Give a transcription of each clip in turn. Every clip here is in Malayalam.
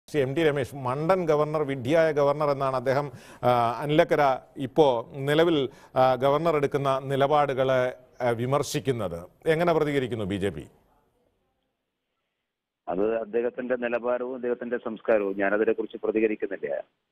ശ്രീ എം ടി രമേശ് മണ്ടൻ ഗവർണർ വിഡ്ഢിയായ ഗവർണർ എന്നാണ് അദ്ദേഹം ആ, അനിലക്കര ഇപ്പോൾ നിലവിൽ ആ, ഗവർണർ എടുക്കുന്ന നിലപാടുകളെ ആ, വിമർശിക്കുന്നത് എങ്ങനെ പ്രതികരിക്കുന്നു ബി ജെ പി അത് അദ്ദേഹത്തിന്റെ നിലവാരവും അദ്ദേഹത്തിന്റെ സംസ്കാരവും ഞാനതിനെ കുറിച്ച് പ്രതികരിക്കുന്നില്ല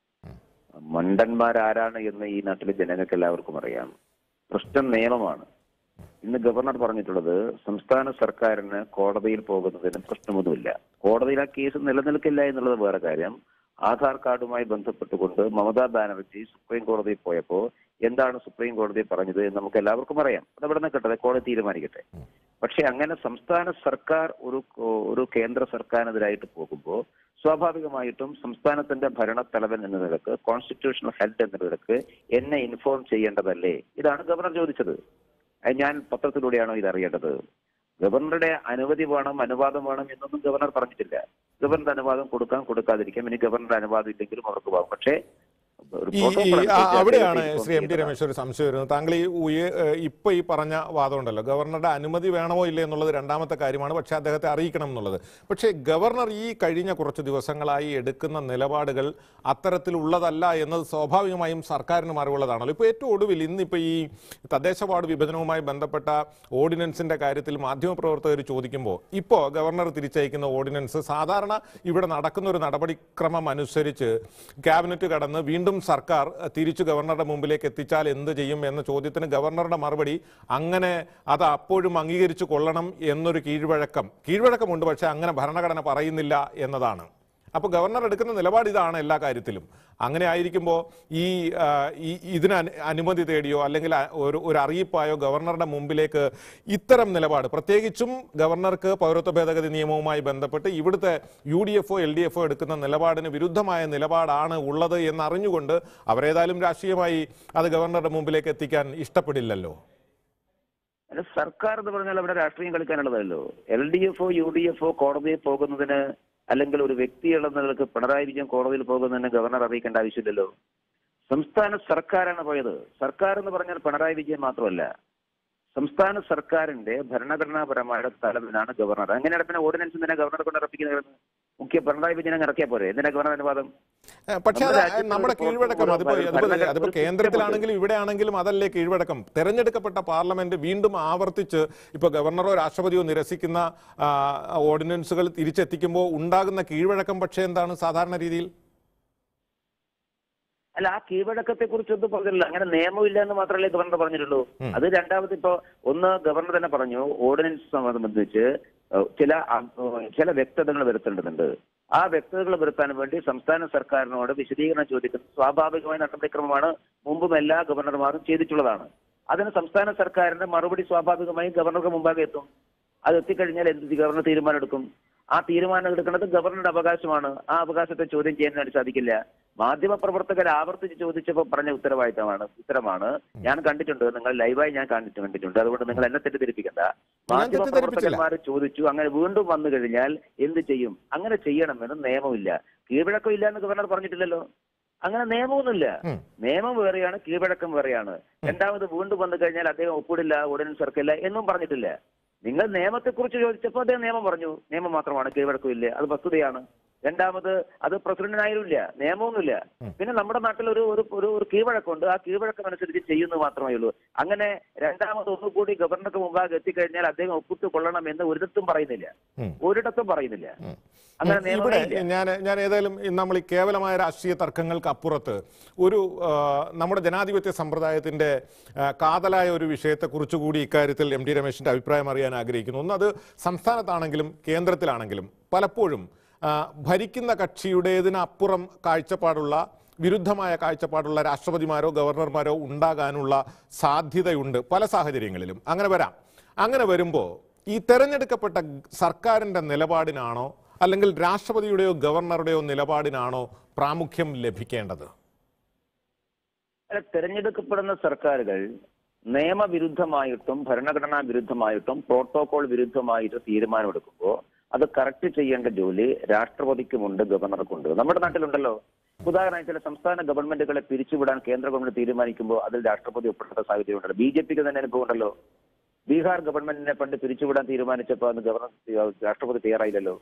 മണ്ടന്മാരാരാണ് എന്ന് ഈ നാട്ടിലെ ജനങ്ങൾക്ക് എല്ലാവർക്കും അറിയാം പ്രശ്നം നിയമമാണ് ഇന്ന് ഗവർണർ പറഞ്ഞിട്ടുള്ളത് സംസ്ഥാന സർക്കാരിന് കോടതിയിൽ പോകുന്നതിന് പ്രശ്നമൊന്നുമില്ല കോടതിയിൽ ആ കേസ് നിലനിൽക്കില്ല എന്നുള്ളത് വേറെ കാര്യം ആധാർ കാർഡുമായി ബന്ധപ്പെട്ടുകൊണ്ട് മമതാ ബാനർജി സുപ്രീം കോടതിയിൽ പോയപ്പോൾ എന്താണ് സുപ്രീം കോടതി പറഞ്ഞത് എന്ന് നമുക്ക് എല്ലാവർക്കും അറിയാം അത് അവിടെ നിൽക്കട്ടെ കോടതി തീരുമാനിക്കട്ടെ പക്ഷെ അങ്ങനെ സംസ്ഥാന സർക്കാർ ഒരു ഒരു കേന്ദ്ര സർക്കാരിനെതിരായിട്ട് പോകുമ്പോൾ സ്വാഭാവികമായിട്ടും സംസ്ഥാനത്തിന്റെ ഭരണത്തലവൻ എന്ന നിലക്ക് കോൺസ്റ്റിറ്റ്യൂഷണൽ ഹെഡ് എന്ന നിലക്ക് എന്നെ ഇൻഫോം ചെയ്യേണ്ടതല്ലേ ഇതാണ് ഗവർണർ ചോദിച്ചത് അത് ഞാൻ പത്രത്തിലൂടെയാണോ ഇത് അറിയേണ്ടത് ഗവർണറുടെ അനുമതി വേണം അനുവാദം വേണം എന്നൊന്നും ഗവർണർ പറഞ്ഞിട്ടില്ല ഗവർണറുടെ അനുവാദം കൊടുക്കാം കൊടുക്കാതിരിക്കാം ഇനി ഗവർണറുടെ അനുവാദം ഇല്ലെങ്കിലും അവർക്ക് പോകാം പക്ഷേ ഒരു ഈ protocol ഈ- ആ, അനുസരിച്ച് അവിടെയാണ് അദ്ദേഹത്തെ Shri M T inform Ramesh ഒരു സംശയം വരുന്നത് താങ്കൾ ഈ ഉയ- ഏഹ് ഇപ്പൊ ഈ പറഞ്ഞ വാദമുണ്ടല്ലോ ഗവർണറുടെ അനുമതി വേണമോ ഇല്ലേ എന്നുള്ളത് രണ്ടാമത്തെ കാര്യമാണ് പക്ഷേ അദ്ദേഹത്തെ അറിയിക്കണം എന്നുള്ളത് പക്ഷേ ഗവർണർ ഈ കഴിഞ്ഞ കുറച്ച് ദിവസങ്ങളായി എടുക്കുന്ന നിലപാടുകൾ അത്തരത്തിലുള്ളതല്ല എന്നത് സ്വാഭാവികമായും സർക്കാരിന് മറിവുള്ളതാണല്ലോ ഇപ്പോൾ ഏറ്റവും ഒടുവിൽ ഇന്നിപ്പോൾ ഈ തദ്ദേശ വാർഡ് വിഭജനവുമായി ബന്ധപ്പെട്ട ഓർഡിനൻസിന്റെ കാര്യത്തിൽ മാധ്യമപ്രവർത്തകർ ചോദിക്കുമ്പോൾ ഇപ്പോൾ ഗവർണർ തിരിച്ചയക്കുന്ന ഓർഡിനൻസ് സാധാരണ ഇവിടെ നടക്കുന്ന ഒരു നടപടിക്രമം അനുസരിച്ച് ക്യാബിനറ്റ് കടന്ന് വീണ്ടും സർക്കാർ അഹ്, തിരിച്ചു ഗവർണറുടെ മുമ്പിലേക്ക് എത്തിച്ചാൽ എന്ത് ചെയ്യും എന്ന ചോദ്യത്തിന് ഗവർണറുടെ മറുപടി അങ്ങനെ അത് അപ്പോഴും അംഗീകരിച്ചു കൊള്ളണം എന്നൊരു കീഴ്വഴക്കം കീഴ്വഴക്കമുണ്ട് പക്ഷേ അങ്ങനെ ഭരണഘടന പറയുന്നില്ല എന്നതാണ് അപ്പോൾ ഗവർണർ എടുക്കുന്ന നിലപാട് ഇതാണ് എല്ലാ കാര്യത്തിലും അങ്ങനെ ആയിരിക്കുമ്പോൾ ഈ ആ, ഈ ഇതിന് അനു- അനുമതി തേടിയോ അല്ലെങ്കിൽ അ- ഒരു ഒരു അറിയിപ്പായോ ഗവർണറുടെ മുമ്പിലേക്ക് ഇത്തരം നിലപാട് പ്രത്യേകിച്ചും ഗവർണർക്ക് പൗരത്വ ഭേദഗതി നിയമവുമായി ബന്ധപ്പെട്ട് ഇവിടുത്തെ യു ഡി എഫോ എൽ ഡി എഫോ എടുക്കുന്ന നിലപാടിന് വിരുദ്ധമായ നിലപാടാണ് ഉള്ളത് എന്നറിഞ്ഞുകൊണ്ട് അവരേതായാലും രാഷ്ട്രീയമായി അത് ഗവർണറുടെ മുമ്പിലേക്ക് എത്തിക്കാൻ ഇഷ്ടപ്പെടില്ലല്ലോ അല്ല സർക്കാർ എന്ന് പറഞ്ഞാൽ അവിടെ രാഷ്ട്രീയം കളിക്കാനുള്ളതല്ലോ എൽ ഡി എഫോ യു ഡി എഫോ കോടതിയിൽ പോകുന്നതിന് അല്ലെങ്കിൽ ഒരു വ്യക്തി എന്ന നിലക്ക് പിണറായി വിജയൻ കോടതിയിൽ പോകുന്നതിന് ഗവർണർ അറിയിക്കേണ്ട ആവശ്യമില്ലല്ലോ സംസ്ഥാന സർക്കാരാണ് പോയത് സർക്കാർ എന്ന് പറഞ്ഞാൽ പിണറായി വിജയൻ മാത്രമല്ല സംസ്ഥാന സർക്കാരിന്റെ ഭരണഘടനാപരമായ തലവനാണ് ഗവർണർ അങ്ങനെയാണ് പിന്നെ ഓർഡിനൻസ് എന്തിനാ ഗവർണർ കൊണ്ട് ഇറപ്പിക്കുന്നത് മുഖ്യ പിണറായി വിജയൻ അങ്ങ് ഇറക്കിയാൽ പോരെ എന്തിനാ ഗവർണർ അനുവാദം ഏഹ് പക്ഷേ അത് നമ്മുടെ രാജ്യത്ത് നമ്മുടെ ഒരു കീഴ്വഴക്കം ഒരു അതിപ്പോ ഒരു അതിപ്പോ ഭരണ- അതിപ്പോ ഒരു കേന്ദ്രത്തിലാണെങ്കിലും ഇവിടെ ആണെങ്കിലും അതല്ലേ കീഴ്വഴക്കം തെരഞ്ഞെടുക്കപ്പെട്ട പാർലമെന്റ് വീണ്ടും ആവർത്തിച്ച് ഇപ്പൊ ഗവർണറോ രാഷ്ട്രപതിയോ നിരസിക്കുന്ന ആ, ഓർഡിനൻസുകൾ തിരിച്ചെത്തിക്കുമ്പോൾ ഉണ്ടാകുന്ന കീഴ്വഴക്കം പക്ഷേ എന്താണ് സാധാരണ രീതിയിൽ അല്ല ആ കീഴ്വഴക്കത്തെ കുറിച്ചൊന്നും പറഞ്ഞില്ല അങ്ങനെ നിയമമില്ല എന്ന് മാത്രമല്ലേ ഗവർണർ പറഞ്ഞിട്ടുള്ളൂ ഉം. അത് രണ്ടാമത് ഇപ്പോ ഒന്ന് ഗവർണർ തന്നെ പറഞ്ഞു ഓർഡിനൻസ് സംബന്ധിച്ച് ഏഹ്, ചില അ- ചില വ്യക്തതകൾ വരുത്തേണ്ടതുണ്ട് ആ വ്യക്തതകൾ വരുത്താൻ വേണ്ടി സംസ്ഥാന സർക്കാരിനോട് വിശദീകരണം ചോദിക്കുന്നത് സ്വാഭാവികമായ നടപടിക്രമമാണ് മുമ്പും എല്ലാ ഗവർണർമാരും ചെയ്തിട്ടുള്ളതാണ് അതിന് സംസ്ഥാന സർക്കാരിന്റെ മറുപടി സ്വാഭാവികമായും ഗവർണർക്ക് മുമ്പാകെ എത്തും അത് എത്തിക്കഴിഞ്ഞാൽ എന്ത് ഗവർണർ തീരുമാനം എടുക്കും ആ തീരുമാനം എടുക്കുന്നത് ഗവർണറുടെ അവകാശമാണ് ആ അവകാശത്തെ ചോദ്യം ചെയ്യാനായിട്ട് സാധിക്കില്ല മാധ്യമ പ്രവർത്തകർ ആവർത്തിച്ച് ചോദിച്ചപ്പോൾ പറഞ്ഞ ഉത്തരവാദിത്തമാണ് ഉത്തരമാണ് ഞാൻ കണ്ടിട്ടുണ്ട് നിങ്ങൾ ലൈവായി ഞാൻ കണ്ടിട്ട് കണ്ടിട്ടുണ്ട് അതുകൊണ്ട് നിങ്ങൾ എന്നെ തെറ്റിദ്ധരിപ്പിക്കണ്ട മാധ്യമ തെറ്റിദ്ധരിപ്പിച്ചില്ല. പ്രവർത്തകന്മാർ ചോദിച്ചു അങ്ങനെ വീണ്ടും വന്നു കഴിഞ്ഞാൽ എന്ത് ചെയ്യും അങ്ങനെ ചെയ്യണമെന്ന് നിയമമില്ല കീഴ്വഴക്കം ഇല്ല എന്ന് ഗവർണർ പറഞ്ഞിട്ടില്ലല്ലോ അങ്ങനെ നിയമമൊന്നുമില്ല ഉം. നിയമം വേറെയാണ് കീഴ്വഴക്കം വേറെയാണ് രണ്ടാമത് വീണ്ടും വന്നു കഴിഞ്ഞാൽ അദ്ദേഹം ഒപ്പിടില്ല ഉടൻ സർക്കില്ല എന്നും പറഞ്ഞിട്ടില്ല നിങ്ങൾ നിയമത്തെക്കുറിച്ച് ചോദിച്ചപ്പോൾ അദ്ദേഹം നിയമം പറഞ്ഞു നിയമം മാത്രമാണ് കീഴ്വഴക്കം ഇല്ല അത് വസ്തുതയാണ് രണ്ടാമത് അത് പ്രസിഡന്റിനായാലുമില്ല നിയമമൊന്നുമില്ല പിന്നെ നമ്മുടെ നാട്ടിൽ ഒരു ഒരു ഒരു ഒരു കീഴ്വഴക്കമുണ്ട് ആ കീഴ്വഴക്കം അനുസരിച്ച് ചെയ്യുന്നത് മാത്രമേ ഉള്ളൂ അങ്ങനെ രണ്ടാമത് ഒന്നുകൂടി ഗവർണർക്ക് മുമ്പാകെ എത്തിക്കഴിഞ്ഞാൽ അദ്ദേഹം ഒപ്പിട്ട് കൊള്ളണം എന്ന് ഒരിടത്തും പറയുന്നില്ല ഉം. ഒരിടത്തും പറയുന്നില്ല അങ്ങനെ ഇവിടെ നിയമമേ ഇല്ല ഞാൻ ഞാൻ ഏതായാലും നമ്മൾ ഈ കേവലമായ രാഷ്ട്രീയ തർക്കങ്ങൾക്ക് അപ്പുറത്ത് ഒരു ആ, നമ്മുടെ ജനാധിപത്യ സമ്പ്രദായത്തിന്റെ ആ, കാതലായ ഒരു വിഷയത്തെക്കുറിച്ച് കൂടി ഇക്കാര്യത്തിൽ എം ടി രമേശിന്റെ അഭിപ്രായം അറിയാൻ ആഗ്രഹിക്കുന്നു ഒന്ന് അത് സംസ്ഥാനത്താണെങ്കിലും കേന്ദ്രത്തിലാണെങ്കിലും പലപ്പോഴും ആ, ഭരിക്കുന്ന കക്ഷിയുടേതിന് അപ്പുറം കാഴ്ചപ്പാടുള്ള വിരുദ്ധമായ കാഴ്ചപ്പാടുള്ള രാഷ്ട്രപതിമാരോ ഗവർണർമാരോ ഉണ്ടാകാനുള്ള സാധ്യതയുണ്ട് പല സാഹചര്യങ്ങളിലും അങ്ങനെ വരാം അങ്ങനെ വരുമ്പോൾ ഈ തെരഞ്ഞെടുക്കപ്പെട്ട സർക്കാരിന്റെ നിലപാടിനാണോ അല്ലെങ്കിൽ രാഷ്ട്രപതിയുടെയോ ഗവർണറുടെയോ നിലപാടിനാണോ പ്രാമുഖ്യം ലഭിക്കേണ്ടത് അല്ല, തെരഞ്ഞെടുക്കപ്പെടുന്ന സർക്കാരുകൾ നിയമവിരുദ്ധമായിട്ടും ഭരണഘടനാ വിരുദ്ധമായിട്ടും പ്രോട്ടോകോൾ വിരുദ്ധമായിട്ട് തീരുമാനമെടുക്കുമ്പോൾ അത് കറക്റ്റ് ചെയ്യേണ്ട ജോലി രാഷ്ട്രപതിക്കുമുണ്ട് ഗവർണർക്കുണ്ട് നമ്മുടെ നാട്ടിലുണ്ടല്ലോ ഉദാഹരണമായി ചില സംസ്ഥാന ഗവൺമെന്റുകളെ പിരിച്ചുവിടാൻ കേന്ദ്ര ഗവൺമെന്റ് തീരുമാനിക്കുമ്പോൾ അതിൽ രാഷ്ട്രപതി ഒപ്പിടുന്ന സാഹചര്യം ഉണ്ടല്ലോ ബി ജെ പിക്ക് തന്നെ അനുഭവം ഉണ്ടല്ലോ ബീഹാർ ഗവൺമെന്റിനെ പണ്ട് പിരിച്ചുവിടാൻ തീരുമാനിച്ചപ്പോൾ അന്ന് ഗവർണർ രാഷ്ട്രപതി തയ്യാറായില്ലല്ലോ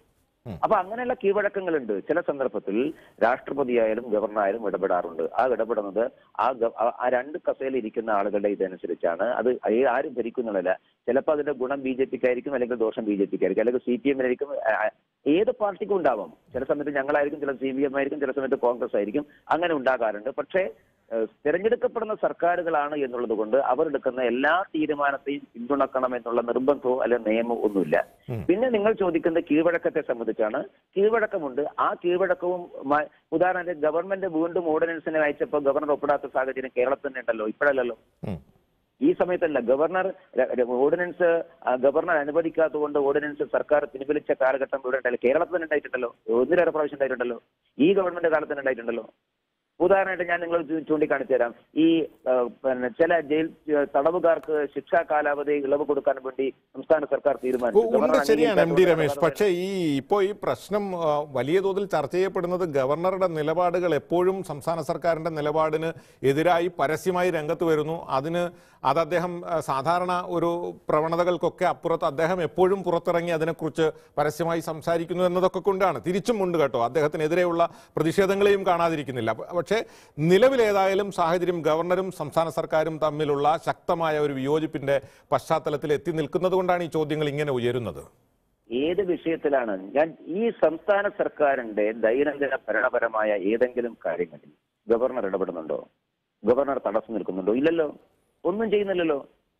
അപ്പൊ അങ്ങനെയുള്ള കീഴ്വഴക്കങ്ങളുണ്ട് ചില സന്ദർഭത്തിൽ രാഷ്ട്രപതിയായാലും ഗവർണറായാലും ഇടപെടാറുണ്ട് ആ ഇടപെടുന്നത് ആ ഗ- ആ- ആ രണ്ട് കസേരയിൽ ഇരിക്കുന്ന ആളുകളുടെ ഇതനുസരിച്ചാണ് അത് ഏ- ആരും ഭരിക്കുന്നില്ല ചിലപ്പോൾ അതിന്റെ ഗുണം ബി ജെ പിക്ക് ആയിരിക്കും അല്ലെങ്കിൽ ദോഷം ബി ജെ പിക്ക് ആയിരിക്കും അല്ലെങ്കിൽ സി പി എമ്മിനായിരിക്കും ഏത് പാർട്ടിക്കും ഉണ്ടാവാം ചില സമയത്ത് ഞങ്ങളായിരിക്കും ചില സി പി എം ആയിരിക്കും ചില സമയത്ത് കോൺഗ്രസ് ആയിരിക്കും അങ്ങനെ ഉണ്ടാകാറുണ്ട് പക്ഷേ ഏഹ്, തിരഞ്ഞെടുക്കപ്പെടുന്ന സർക്കാരുകളാണ് എന്നുള്ളത് കൊണ്ട് അവർ എടുക്കുന്ന എല്ലാ തീരുമാനത്തെയും പിന്തുണക്കണം എന്നുള്ള നിർബന്ധമോ അല്ലെ നിയമമോ ഒന്നുമില്ല പിന്നെ നിങ്ങൾ ചോദിക്കുന്ന കീഴ്വഴക്കത്തെ സംബന്ധിച്ചാണ് കീഴ്വഴക്കമുണ്ട് ആ കീഴ്വഴക്കവും മ- ഉദാഹരണത്തിന് ഗവൺമെന്റ് വീണ്ടും ഓർഡിനൻസിനെ അയച്ചപ്പോൾ ഗവർണർ ഒപ്പിടാത്ത സാഹചര്യം കേരളത്തിൽ തന്നെ ഉണ്ടല്ലോ ഇപ്പോഴല്ലല്ലോ ഉം. ഈ സമയത്തല്ല ഗവർണർ ര- ര- ഓർഡിനൻസ് ആ, ഗവർണർ അനുവദിക്കാത്തതുകൊണ്ട് ഓർഡിനൻസ് സർക്കാർ പിൻവലിച്ച കാലഘട്ടം ഇവിടെ ഉണ്ടായില്ല കേരളത്തിൽ തന്നെ ഉണ്ടായിട്ടുണ്ടല്ലോ ഒന്നിലേറെ പ്രാവശ്യം ഉണ്ടായിട്ടുണ്ടല്ലോ ഈ ഗവൺമെന്റ് കാലത്ത് തന്നെ ഉണ്ടായിട്ടുണ്ടല്ലോ ഉദാഹരണമായിട്ട് ഞാൻ നിങ്ങൾ ചൂ- ചൂണ്ടിക്കാണിച്ചു തരാം ഈ ആ, പിന്നെ ചില ജയിൽ ആ, തടവുകാർക്ക് ശിക്ഷാ കാലാവധി ഇളവ് കൊടുക്കാൻ വേണ്ടി സംസ്ഥാന സർക്കാർ തീരുമാനിച്ചു ഉണ്ട് ഗവർണർ ശരിയാണ് എം ഡി അംഗീകരിക്കാത്തതുകൊണ്ട് രമേശ് പക്ഷേ ഈ ഇപ്പോൾ ഈ പ്രശ്നം ആ, വലിയ തോതിൽ ചർച്ച ചെയ്യപ്പെടുന്നത് ഗവർണറുടെ നിലപാടുകൾ എപ്പോഴും സംസ്ഥാന സർക്കാരിന്റെ നിലപാടിന് എതിരായി പരസ്യമായി രംഗത്ത് വരുന്നു അതിന് അത് അദ്ദേഹം ആ, സാധാരണ ഒരു പ്രവണതകൾക്കൊക്കെ അപ്പുറത്ത് അദ്ദേഹം എപ്പോഴും പുറത്തിറങ്ങി അതിനെക്കുറിച്ച് പരസ്യമായി സംസാരിക്കുന്നു എന്നതൊക്കെ കൊണ്ടാണ് തിരിച്ചും ഉണ്ട് കേട്ടോ അദ്ദേഹത്തിനെതിരെയുള്ള പ്രതിഷേധങ്ങളെയും കാണാതിരിക്കുന്നില്ല പ- പക്ഷേ നിലവിലേതായാലും സാഹചര്യം ഗവർണറും സംസ്ഥാന സർക്കാരും തമ്മിലുള്ള ശക്തമായ ഒരു വിയോജിപ്പിന്റെ പശ്ചാത്തലത്തിൽ എത്തി നിൽക്കുന്നത് കൊണ്ടാണ് ഈ ചോദ്യങ്ങൾ ഇങ്ങനെ ഉയരുന്നത് ഏത് വിഷയത്തിലാണ് ഞാൻ ഈ സംസ്ഥാന സർക്കാരിന്റെ ദൈനംദിന ഭരണപരമായ ഏതെങ്കിലും കാര്യങ്ങളിൽ ഗവർണർ ഇടപെടുന്നുണ്ടോ ഗവർണർ തടസ്സം നിൽക്കുന്നുണ്ടോ ഇല്ലല്ലോ ഒന്നും ചെയ്യുന്നില്ലല്ലോ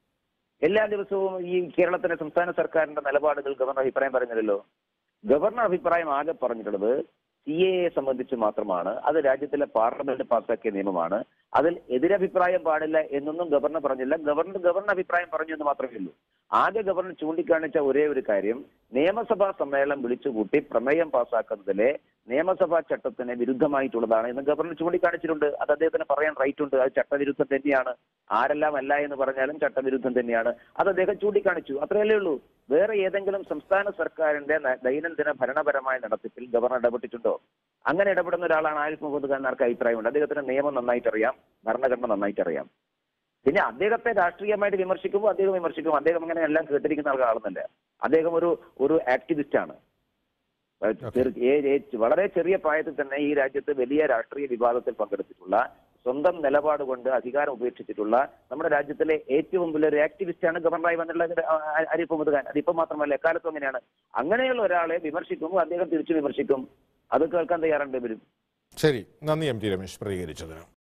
എല്ലാ ദിവസവും ഈ കേരളത്തിലെ സംസ്ഥാന സർക്കാരിന്റെ നിലപാടുകൾ ഗവർണർ അഭിപ്രായം പറയുന്നില്ലല്ലോ ഗവർണർ അഭിപ്രായം ആകെ പറഞ്ഞിട്ടുള്ളത് സി എ സംബന്ധിച്ച് മാത്രമാണ് അത് രാജ്യത്തിലെ പാർലമെന്റ് പാസാക്കിയ നിയമമാണ് അതിൽ എതിരഭിപ്രായം പാടില്ല എന്നൊന്നും ഗവർണർ പറഞ്ഞില്ല ഗവർണർ ഗവർണർ അഭിപ്രായം പറഞ്ഞു എന്ന് മാത്രമേ ഉള്ളൂ ആകെ ഗവർണർ ചൂണ്ടിക്കാണിച്ച ഒരേ ഒരു കാര്യം നിയമസഭാ സമ്മേളനം വിളിച്ചുകൂട്ടി പ്രമേയം പാസാക്കുന്നതിലെ നിയമസഭാ ചട്ടത്തിന് വിരുദ്ധമായിട്ടുള്ളതാണ് എന്ന് ഗവർണർ ചൂണ്ടിക്കാണിച്ചിട്ടുണ്ട് അത് അദ്ദേഹത്തിന് പറയാൻ റൈറ്റ് ഉണ്ട് അത് ചട്ടവിരുദ്ധം തന്നെയാണ് ആരെല്ലാം അല്ല എന്ന് പറഞ്ഞാലും ചട്ടവിരുദ്ധം തന്നെയാണ് അത് അദ്ദേഹം ചൂണ്ടിക്കാണിച്ചു അത്രയല്ലേ ഉള്ളൂ വേറെ ഏതെങ്കിലും സംസ്ഥാന സർക്കാരിന്റെ ന- ദൈനംദിന ഭരണപരമായ നടത്തിപ്പിൽ ഗവർണർ ഇടപെട്ടിട്ടുണ്ടോ അങ്ങനെ ഇടപെടുന്ന ഒരാളാണ് ആരിഫ് മുഹമ്മദ് ഖാൻ ആർക്ക് അഭിപ്രായമുണ്ട് അദ്ദേഹത്തിന് നിയമം നന്നായിട്ട് അറിയാം ഭരണഘടന നന്നായിട്ട് അറിയാം പിന്നെ അദ്ദേഹത്തെ രാഷ്ട്രീയമായിട്ട് വിമർശിക്കുമ്പോൾ അദ്ദേഹം വിമർശിക്കും അദ്ദേഹം അങ്ങനെ എല്ലാം കേട്ടിരിക്കുന്ന ആളാണെന്നല്ല അദ്ദേഹം ഒരു ഒരു ആക്ടിവിസ്റ്റ് ആണ് ചെറു- ഏ- ഏ- വളരെ ചെറിയ പ്രായത്തിൽ തന്നെ ഈ രാജ്യത്ത് വലിയ രാഷ്ട്രീയ വിവാദത്തിൽ പങ്കെടുത്തിട്ടുള്ള സ്വന്തം നിലപാട് കൊണ്ട് അധികാരം ഉപേക്ഷിച്ചിട്ടുള്ള നമ്മുടെ രാജ്യത്തിലെ ഏറ്റവും വലിയൊരു ആക്ടിവിസ്റ്റ് ആണ് ഗവർണറായി വന്നിട്ടുള്ള അരിഫ് മുഹമ്മദ് ഖാൻ അതിപ്പോ മാത്രമല്ല എക്കാലത്തും അങ്ങനെയാണ് അങ്ങനെയുള്ള ഒരാളെ വിമർശിക്കുമ്പോൾ അദ്ദേഹം തിരിച്ചു വിമർശിക്കും അത് കേൾക്കാൻ തയ്യാറുണ്ട് ഇവരും ശരി നന്ദി എം ടി രമേശ് പ്രതികരിച്ചതിന്